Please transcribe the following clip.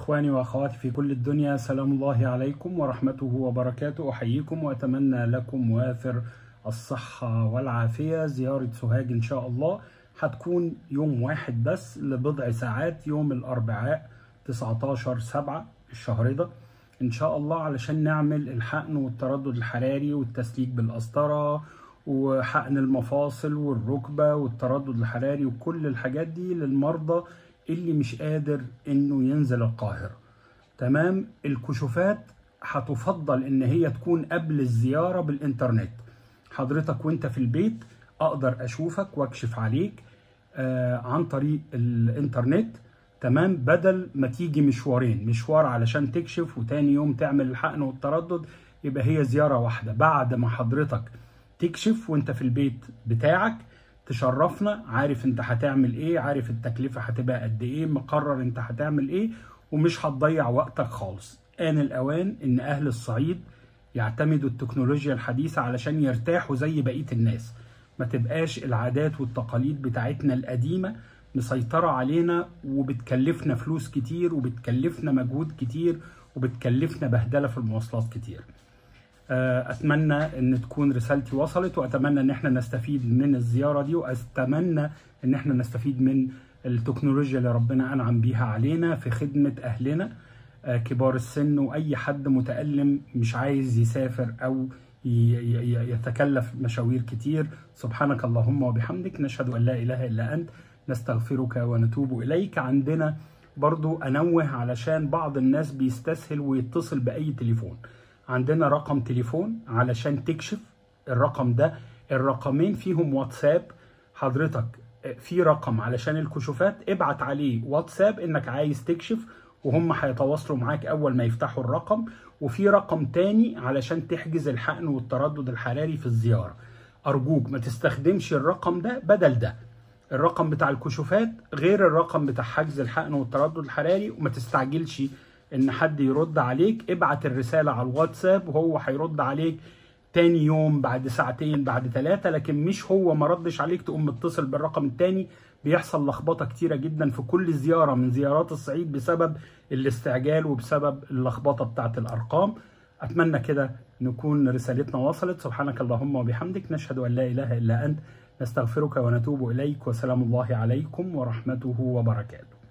إخواني وأخواتي في كل الدنيا سلام الله عليكم ورحمته وبركاته أحييكم وأتمنى لكم وافر الصحة والعافية زيارة سوهاج إن شاء الله هتكون يوم واحد بس لبضع ساعات يوم الأربعاء 19 سبعة الشهر ده إن شاء الله علشان نعمل الحقن والتردد الحراري والتسليك بالقسطرة وحقن المفاصل والركبة والتردد الحراري وكل الحاجات دي للمرضى اللي مش قادر انه ينزل القاهرة تمام الكشوفات هتفضل ان هي تكون قبل الزيارة بالانترنت حضرتك وانت في البيت اقدر اشوفك واكشف عليك آه عن طريق الانترنت تمام بدل ما تيجي مشوارين مشوار علشان تكشف وتاني يوم تعمل الحقن والتردد يبقى هي زيارة واحدة بعد ما حضرتك تكشف وانت في البيت بتاعك تشرفنا عارف انت هتعمل ايه عارف التكلفة هتبقى قد ايه مقرر انت هتعمل ايه ومش هتضيع وقتك خالص آن الأوان إن أهل الصعيد يعتمدوا التكنولوجيا الحديثة علشان يرتاحوا زي بقية الناس ما تبقاش العادات والتقاليد بتاعتنا القديمة مسيطرة علينا وبتكلفنا فلوس كتير وبتكلفنا مجهود كتير وبتكلفنا بهدلة في المواصلات كتير اتمنى ان تكون رسالتي وصلت واتمنى ان احنا نستفيد من الزياره دي واتمنى ان احنا نستفيد من التكنولوجيا اللي ربنا انعم بيها علينا في خدمه اهلنا كبار السن واي حد متالم مش عايز يسافر او يتكلف مشاوير كتير سبحانك اللهم وبحمدك نشهد ان لا اله الا انت نستغفرك ونتوب اليك عندنا برضو انوه علشان بعض الناس بيستسهل ويتصل باي تليفون عندنا رقم تليفون علشان تكشف الرقم ده الرقمين فيهم واتساب حضرتك في رقم علشان الكشوفات ابعت عليه واتساب انك عايز تكشف وهم هيتواصلوا معاك اول ما يفتحوا الرقم وفي رقم تاني علشان تحجز الحقن والتردد الحراري في الزيارة ارجوك ما تستخدمش الرقم ده بدل ده الرقم بتاع الكشوفات غير الرقم بتاع حجز الحقن والتردد الحراري وما تستعجلش ان حد يرد عليك ابعت الرسالة على الواتساب وهو هيرد عليك تاني يوم بعد ساعتين بعد ثلاثة لكن مش هو ما ردش عليك تقوم متصل بالرقم التاني بيحصل لخبطة كتيرة جدا في كل زيارة من زيارات الصعيد بسبب الاستعجال وبسبب اللخبطة بتاعت الأرقام أتمنى كده نكون رسالتنا وصلت سبحانك اللهم وبحمدك نشهد أن لا إله إلا أنت نستغفرك ونتوب إليك وسلام الله عليكم ورحمته وبركاته